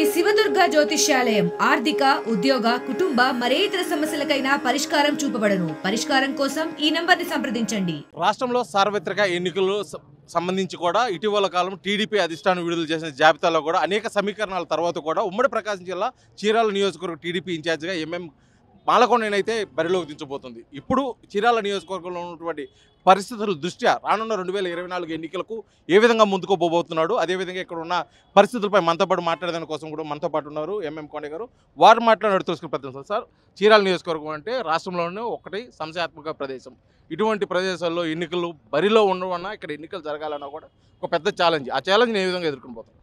శివదుర్గ జ్యోతిష్యాలయం ఆర్థిక ఉద్యోగ కుటుంబ మరే ఇతర సమస్యలకైనా పరిష్కారం చూపబడను పరిష్కారం కోసం ఈ నంబర్ని సంప్రదించండి రాష్ట్రంలో సార్వత్రిక ఎన్నికలు స- సంబంధించి కూడా ఇటీవల కాలం టీడీపీ అధిష్టానం విడుదల చేసిన జాబితాలో కూడా అనేక సమీకరణాల తర్వాత కూడా ఉమ్మడి ప్రకాశం జిల్లా చీరాల నియోజకవర్గ టీడీపీ ఇన్ఛార్జిగా ఎంఎం మాలకొండనైతే బరిలోకి దించబోతుంది ఇప్పుడు చీరాల నియోజకవర్గంలో ఉన్నటువంటి పరిస్థితుల దృష్ట్యా రానున్న రెండు వేల ఇరవై నాలుగు ఎన్నికలకు ఏ విధంగా ముందుకు పోబోతున్నాడు అదేవిధంగా ఇక్కడ ఉన్న పరిస్థితులపై మనతో పాటు మాట్లాడేదాని కోసం కూడా మనతో పాటు ఉన్నారు ఎంఎం కొండ గారు వారు మాట్లాడినట్టు తెలుసుకునే ప్రయత్నం సార్ చీరాల నియోజకవర్గం అంటే రాష్ట్రంలోనే ఒకటి సంశయాత్మక ప్రదేశం ఇటువంటి ప్రదేశాల్లో ఎన్నికలు బరిలో ఉండవన్నా ఇక్కడ ఎన్నికలు జరగాలన్నా కూడా ఒక పెద్ద ఛాలెంజ్ ఆ ఛాలెంజ్ని ఏ విధంగా ఎదుర్కొని పోతాం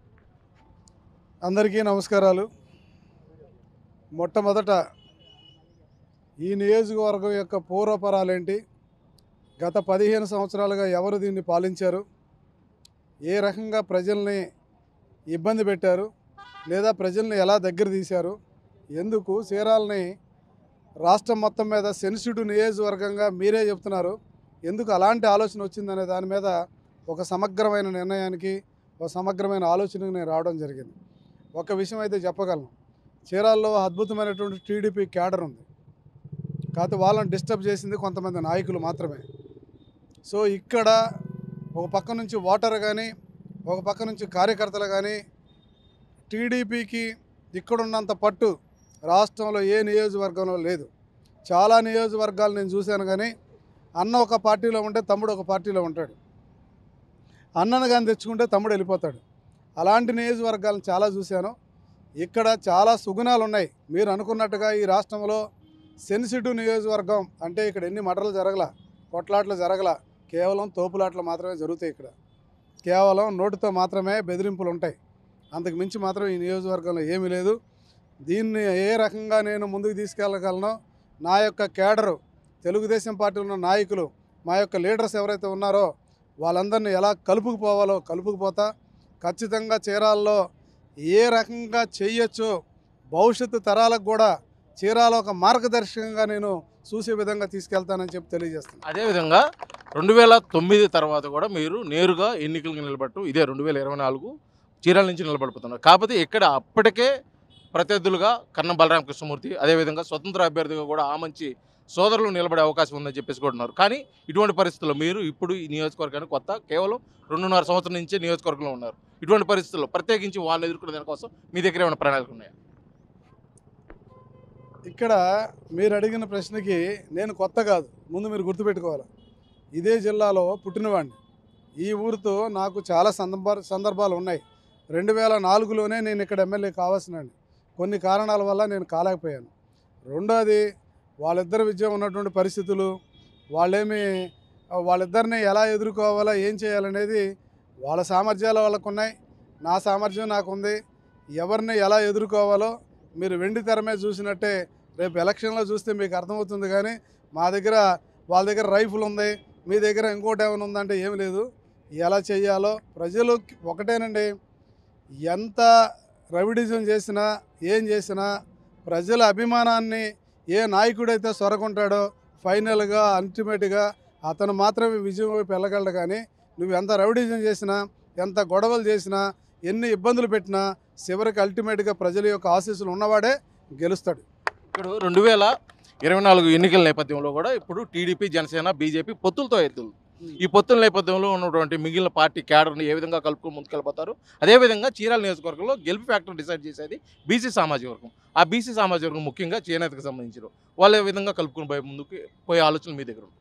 అందరికీ నమస్కారాలు మొట్టమొదట ఈ నియోజకవర్గం యొక్క పూర్వపరాలేంటి గత పదిహేను సంవత్సరాలుగా ఎవరు దీన్ని పాలించారు ఏ రకంగా ప్రజల్ని ఇబ్బంది పెట్టారు లేదా ప్రజల్ని ఎలా దగ్గర తీశారు ఎందుకు చీరాలని రాష్ట్రం మొత్తం మీద సెన్సిటివ్ నియోజకవర్గంగా మీరే చెప్తున్నారు ఎందుకు అలాంటి ఆలోచన వచ్చిందనే దాని మీద ఒక సమగ్రమైన నిర్ణయానికి ఒక సమగ్రమైన ఆలోచనకు నేను రావడం జరిగింది ఒక విషయం అయితే చెప్పగలను చీరాల్లో అద్భుతమైనటువంటి టీడీపీ క్యాడర్ ఉంది కాకపోతే వాళ్ళని డిస్టర్బ్ చేసింది కొంతమంది నాయకులు మాత్రమే సో ఇక్కడ ఒక పక్క నుంచి ఓటర్ కానీ ఒక పక్క నుంచి కార్యకర్తలు కానీ టీడీపీకి ఇక్కడున్నంత పట్టు రాష్ట్రంలో ఏ నియోజకవర్గంలో లేదు చాలా నియోజకవర్గాలు నేను చూశాను కానీ అన్న ఒక పార్టీలో ఉంటే తమ్ముడు ఒక పార్టీలో ఉంటాడు అన్నను కానీ తెచ్చుకుంటే తమ్ముడు వెళ్ళిపోతాడు అలాంటి నియోజకవర్గాలను చాలా చూశాను ఇక్కడ చాలా సుగుణాలు ఉన్నాయి మీరు అనుకున్నట్టుగా ఈ రాష్ట్రంలో సెన్సిటివ్ నియోజకవర్గం అంటే ఇక్కడ ఎన్ని మటర్లు జరగల కొట్లాట్లు జరగల కేవలం తోపులాట్లు మాత్రమే జరుగుతాయి ఇక్కడ కేవలం నోటితో మాత్రమే బెదిరింపులు ఉంటాయి అంతకు మించి మాత్రం ఈ నియోజకవర్గంలో ఏమీ లేదు దీన్ని ఏ రకంగా నేను ముందుకు తీసుకెళ్ళగలను నా యొక్క కేడరు తెలుగుదేశం పార్టీలో ఉన్న నాయకులు మా యొక్క లీడర్స్ ఎవరైతే ఉన్నారో వాళ్ళందరినీ ఎలా కలుపుకుపోవాలో కలుపుకుపోతా ఖచ్చితంగా చీరాల్లో ఏ రకంగా చేయొచ్చో భవిష్యత్తు తరాలకు కూడా చీరాల ఒక మార్గదర్శకంగా నేను చూసే విధంగా తీసుకెళ్తానని చెప్పి తెలియజేస్తాను అదేవిధంగా రెండు వేల తొమ్మిది తర్వాత కూడా మీరు నేరుగా ఎన్నికలకు నిలబట్టు ఇదే రెండు వేల ఇరవై నాలుగు చీరాల నుంచి నిలబడిపోతున్నారు కాకపోతే ఇక్కడ అప్పటికే ప్రత్యర్థులుగా కన్నం బలరామ కృష్ణమూర్తి అదేవిధంగా స్వతంత్ర అభ్యర్థిగా కూడా ఆ మంచి సోదరులు నిలబడే అవకాశం ఉందని చెప్పేసి కూడా ఉన్నారు కానీ ఇటువంటి పరిస్థితుల్లో మీరు ఇప్పుడు ఈ నియోజకవర్గానికి కొత్త కేవలం రెండున్నర సంవత్సరం నుంచే నియోజకవర్గంలో ఉన్నారు ఇటువంటి పరిస్థితుల్లో ప్రత్యేకించి వాళ్ళని ఎదుర్కొనే దానికోసం మీ దగ్గర ఏమైనా ప్రణాళికలు ఉన్నాయా ఇక్కడ మీరు అడిగిన ప్రశ్నకి నేను కొత్త కాదు ముందు మీరు గుర్తుపెట్టుకోవాలి ఇదే జిల్లాలో పుట్టినవాడిని ఈ ఊరితో నాకు చాలా సందర్భ సందర్భాలు ఉన్నాయి రెండు వేల నాలుగులోనే నేను ఇక్కడ ఎమ్మెల్యే కావాల్సినండి కొన్ని కారణాల వల్ల నేను కాలేకపోయాను రెండోది వాళ్ళిద్దరి విజయం ఉన్నటువంటి పరిస్థితులు వాళ్ళేమి వాళ్ళిద్దరిని ఎలా ఎదుర్కోవాలో ఏం చేయాలనేది వాళ్ళ సామర్థ్యాలు వాళ్ళకు ఉన్నాయి నా సామర్థ్యం నాకు ఉంది ఎవరిని ఎలా ఎదుర్కోవాలో మీరు వెండి తెర మీద చూసినట్టే రేపు ఎలక్షన్లో చూస్తే మీకు అర్థమవుతుంది కానీ మా దగ్గర వాళ్ళ దగ్గర రైఫిల్ ఉంది మీ దగ్గర ఇంకోటి ఏమైనా ఉందంటే ఏమి లేదు ఎలా చేయాలో ప్రజలు ఒకటేనండి ఎంత రవిడిజం చేసినా ఏం చేసినా ప్రజల అభిమానాన్ని ఏ నాయకుడైతే సొరకుంటాడో ఫైనల్గా అల్టిమేట్గా అతను మాత్రమే విజయం వైపు వెళ్ళగలడు కానీ నువ్వు ఎంత రౌడీజం చేసినా ఎంత గొడవలు చేసినా ఎన్ని ఇబ్బందులు పెట్టినా చివరికి అల్టిమేట్గా ప్రజల యొక్క ఆశీస్సులు ఉన్నవాడే గెలుస్తాడు ఇప్పుడు రెండు వేల ఇరవై నాలుగు ఎన్నికల నేపథ్యంలో కూడా ఇప్పుడు టీడీపీ జనసేన బీజేపీ పొత్తులతో ఎత్తులు ఈ పొత్తుల నేపథ్యంలో ఉన్నటువంటి మిగిలిన పార్టీ క్యాడర్ని ఏ విధంగా కలుపుకొని ముందుకెళ్ళిపోతారు అదేవిధంగా చీరాల నియోజకవర్గంలో గెలుపు ఫ్యాక్టర్ డిసైడ్ చేసేది బీసీ సామాజిక వర్గం ఆ బీసీ సామాజిక వర్గం ముఖ్యంగా చేనేతకు సంబంధించిన వాళ్ళు ఏ విధంగా కలుపుకొని పోయే ముందుకు పోయే ఆలోచన మీ దగ్గర ఉంది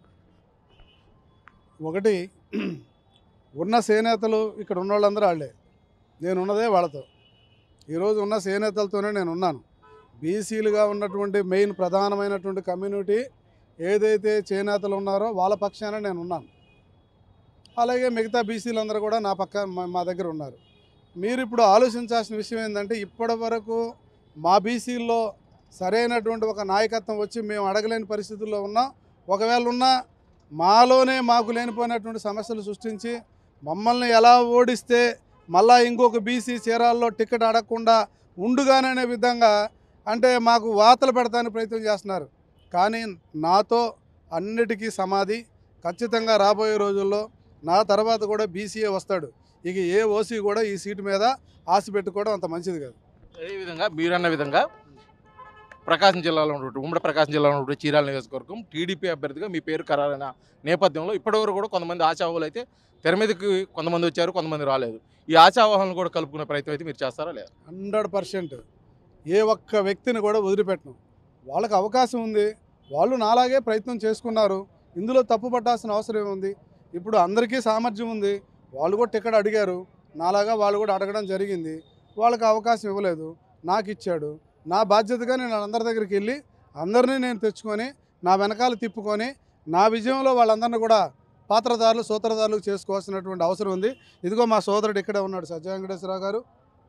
ఒకటి ఉన్న చేనేతలు ఇక్కడ ఉన్న వాళ్ళందరూ వాళ్ళే నేను ఉన్నదే వాళ్ళతో ఈరోజు ఉన్న చేనేతలతోనే నేను ఉన్నాను బీసీలుగా ఉన్నటువంటి మెయిన్ ప్రధానమైనటువంటి కమ్యూనిటీ ఏదైతే చేనేతలు ఉన్నారో వాళ్ళ పక్షాన నేను ఉన్నాను అలాగే మిగతా బీసీలందరూ కూడా నా పక్క మా- మా దగ్గర ఉన్నారు మీరు ఇప్పుడు ఆలోచించాల్సిన విషయం ఏంటంటే ఇప్పటి వరకు మా బీసీల్లో సరైనటువంటి ఒక నాయకత్వం వచ్చి మేము అడగలేని పరిస్థితుల్లో ఉన్నాం ఒకవేళ ఉన్నా మాలోనే మాకు లేనిపోయినటువంటి సమస్యలు సృష్టించి మమ్మల్ని ఎలా ఓడిస్తే మళ్ళా ఇంకొక బీసీ చీరాల్లో టికెట్ అడగకుండా ఉండుగాననే విధంగా అంటే మాకు వాతలు పెడతానికి ప్రయత్నం చేస్తున్నారు కానీ నాతో అన్నిటికీ సమాధి ఖచ్చితంగా రాబోయే రోజుల్లో నా తర్వాత కూడా బీసీఏ వస్తాడు ఇక ఏ ఓసీ కూడా ఈ సీటు మీద ఆశ పెట్టుకోవడం అంత మంచిది కాదు అదేవిధంగా మీరన్న విధంగా ప్రకాశం జిల్లాలో ఉన్నటువంటి ఉమ్మడి ప్రకాశం జిల్లాలో ఉన్నటువంటి చీరాల నియోజకవర్గం టీడీపీ అభ్యర్థిగా మీ పేరు ఖరారైన నేపథ్యంలో ఇప్పటివరకు కూడా కొంతమంది ఆశావాహులు అయితే తెర మీదకి కొంతమంది వచ్చారు కొంతమంది రాలేదు ఈ ఆశావాహులను కూడా కలుపుకునే ప్రయత్నం అయితే మీరు చేస్తారా లేదా హండ్రెడ్ పర్సెంట్ ఏ ఒక్క వ్యక్తిని కూడా వదిలిపెట్టను వాళ్ళకి అవకాశం ఉంది వాళ్ళు నాలాగే ప్రయత్నం చేసుకున్నారు ఇందులో తప్పు పట్టాల్సిన అవసరం ఏముంది ఇప్పుడు అందరికీ సామర్థ్యం ఉంది వాళ్ళు కూడా టికెట్ అడిగారు నాలాగా వాళ్ళు కూడా అడగడం జరిగింది వాళ్ళకి అవకాశం ఇవ్వలేదు నాకు ఇచ్చాడు నా బాధ్యతగా నేను అందరి దగ్గరికి వెళ్ళి అందరినీ నేను తెచ్చుకొని నా వెనకాల తిప్పుకొని నా విజయంలో వాళ్ళందరినీ కూడా పాత్రదారులు సూత్రధారులు చేసుకోవాల్సినటువంటి అవసరం ఉంది ఇదిగో మా సోదరుడు ఇక్కడే ఉన్నాడు సజ్జా వెంకటేశ్వరరావు గారు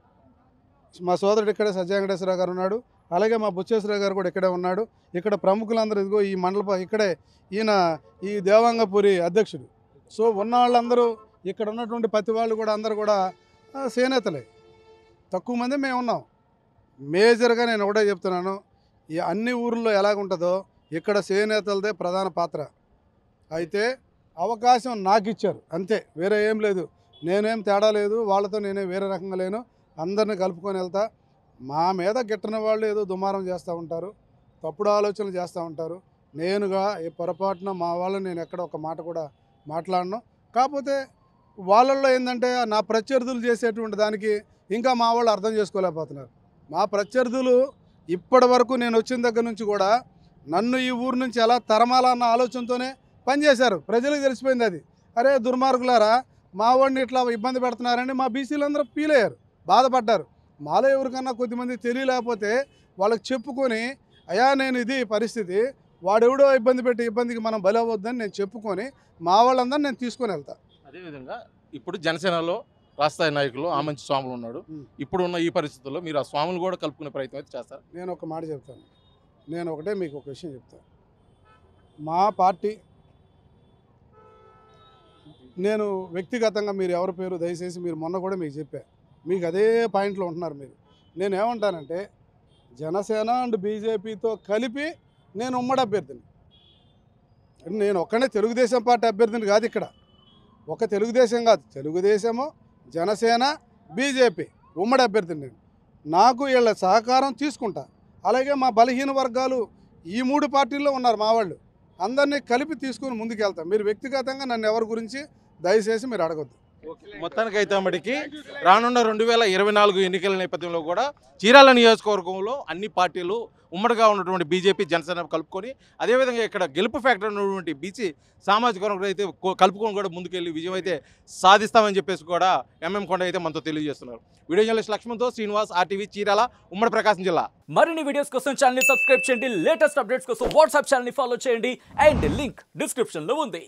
మా సోదరుడు ఇక్కడే సజ్జా వెంకటేశ్వరరావు గారు ఉన్నాడు అలాగే మా బుచ్చేశ్వరరావు గారు కూడా ఇక్కడే ఉన్నాడు ఇక్కడ ప్రముఖులందరూ ఇదిగో ఈ మండల ఇక్కడే ఈయన ఈ దేవాంగపురి అధ్యక్షుడు సో ఉన్న వాళ్ళందరూ ఇక్కడ ఉన్నటువంటి ప్రతి వాళ్ళు కూడా అందరూ కూడా ఆ, చేనేతలే తక్కువ మంది మేము ఉన్నాం మేజర్గా నేను ఒకటే చెప్తున్నాను ఈ అన్ని ఊర్లో ఎలాగుంటుందో ఇక్కడ చేనేతలదే ప్రధాన పాత్ర అయితే అవకాశం నాకు ఇచ్చారు అంతే వేరే ఏం లేదు నేనేం తేడా లేదు వాళ్ళతో నేనే వేరే రకంగా లేను అందరిని కలుపుకొని వెళ్తా మా మీద గిట్టని వాళ్ళు ఏదో దుమారం చేస్తూ ఉంటారు తప్పుడు ఆలోచనలు చేస్తూ ఉంటారు నేనుగా ఏ పొరపాటున మా వాళ్ళని నేను ఎక్కడ ఒక మాట కూడా మాట్లాడను కాకపోతే వాళ్ళల్లో ఏంటంటే నా ప్రత్యర్థులు చేసేటువంటి దానికి ఇంకా మా వాళ్ళు అర్థం చేసుకోలేకపోతున్నారు మా ప్రత్యర్థులు ఇప్పటి వరకు నేను వచ్చిన దగ్గర నుంచి కూడా నన్ను ఈ ఊరు నుంచి ఎలా తరమాలన్న ఆలోచనతోనే పనిచేశారు ప్రజలకు తెలిసిపోయింది అది అరే దుర్మార్గులారా మా వాడిని ఇట్లా ఇబ్బంది పెడుతున్నారని మా బీసీలు అందరూ ఫీల్ అయ్యారు బాధపడ్డారు మాలో ఎవరికన్నా కొద్దిమంది తెలియలేకపోతే వాళ్ళకి చెప్పుకొని అయా నేను ఇది పరిస్థితి వాడెవడో ఇబ్బంది పెట్టి ఇబ్బందికి మనం బలవద్దని నేను చెప్పుకొని మా వాళ్ళందరినీ నేను తీసుకొని వెళ్తా అదేవిధంగా ఇప్పుడు జనసేనలో రాస్తాయి నాయకులు ఆమంచి స్వాములు ఉన్నాడు ఉం. ఇప్పుడు ఉన్న ఈ పరిస్థితుల్లో మీరు ఆ స్వాములు కూడా కలుపుకునే ప్రయత్నం అయితే చేస్తారు నేను ఒక మాట చెప్తాను నేను ఒకటే మీకు ఒక విషయం చెప్తాను మా పార్టీ నేను వ్యక్తిగతంగా మీరు ఎవరి పేరు దయచేసి మీరు మొన్న కూడా మీకు చెప్పా మీకు అదే పాయింట్లో ఉంటున్నారు మీరు నేను ఏమంటానంటే జనసేన అండ్ బీజేపీతో కలిపి నేను ఉమ్మడి అభ్యర్థిని నేను ఒక్కనే తెలుగుదేశం పార్టీ అభ్యర్థిని కాదు ఇక్కడ ఒక తెలుగుదేశం కాదు తెలుగుదేశము జనసేన బీజేపీ ఉమ్మడి అభ్యర్థిని నేను నాకు వీళ్ళ సహకారం తీసుకుంటా అలాగే మా బలహీన వర్గాలు ఈ మూడు పార్టీల్లో ఉన్నారు మా వాళ్ళు అందరినీ కలిపి తీసుకుని ముందుకెళ్తాం మీరు వ్యక్తిగతంగా నన్ను ఎవరి గురించి దయచేసి మీరు అడగొద్దు మొత్తానికైతే మటుకి రానున్న రెండు వేల ఇరవై నాలుగు ఎన్నికల నేపథ్యంలో కూడా చీరాల నియోజకవర్గంలో అన్ని పార్టీలు ఉమ్మడిగా ఉన్నటువంటి బీజేపీ జనసేన కలుపుకొని అదేవిధంగా ఇక్కడ గెలుపు ఫ్యాక్టర్ ఉన్నటువంటి బీసీ సామాజిక వర్గం అయితే కో- కలుపుకొని కూడా ముందుకెళ్ళి విజయం అయితే సాధిస్తామని చెప్పేసి కూడా ఎంఎం కొండ అయితే మనతో తెలియజేస్తున్నారు వీడియో జర్నలిస్ట్ లక్ష్మణ్తో శ్రీనివాస్ ఆర్టీవీ చీరాల ఉమ్మడి ప్రకాశం జిల్లా మరిన్ని వీడియోస్ కోసం ఛానల్ ని సబ్స్క్రైబ్ చేయండి లేటెస్ట్ అప్డేట్స్ కోసం వాట్సాప్ ఛానల్ ని ఫాలో చేయండి అండ్ లింక్ డిస్క్రిప్షన్ లో ఉంది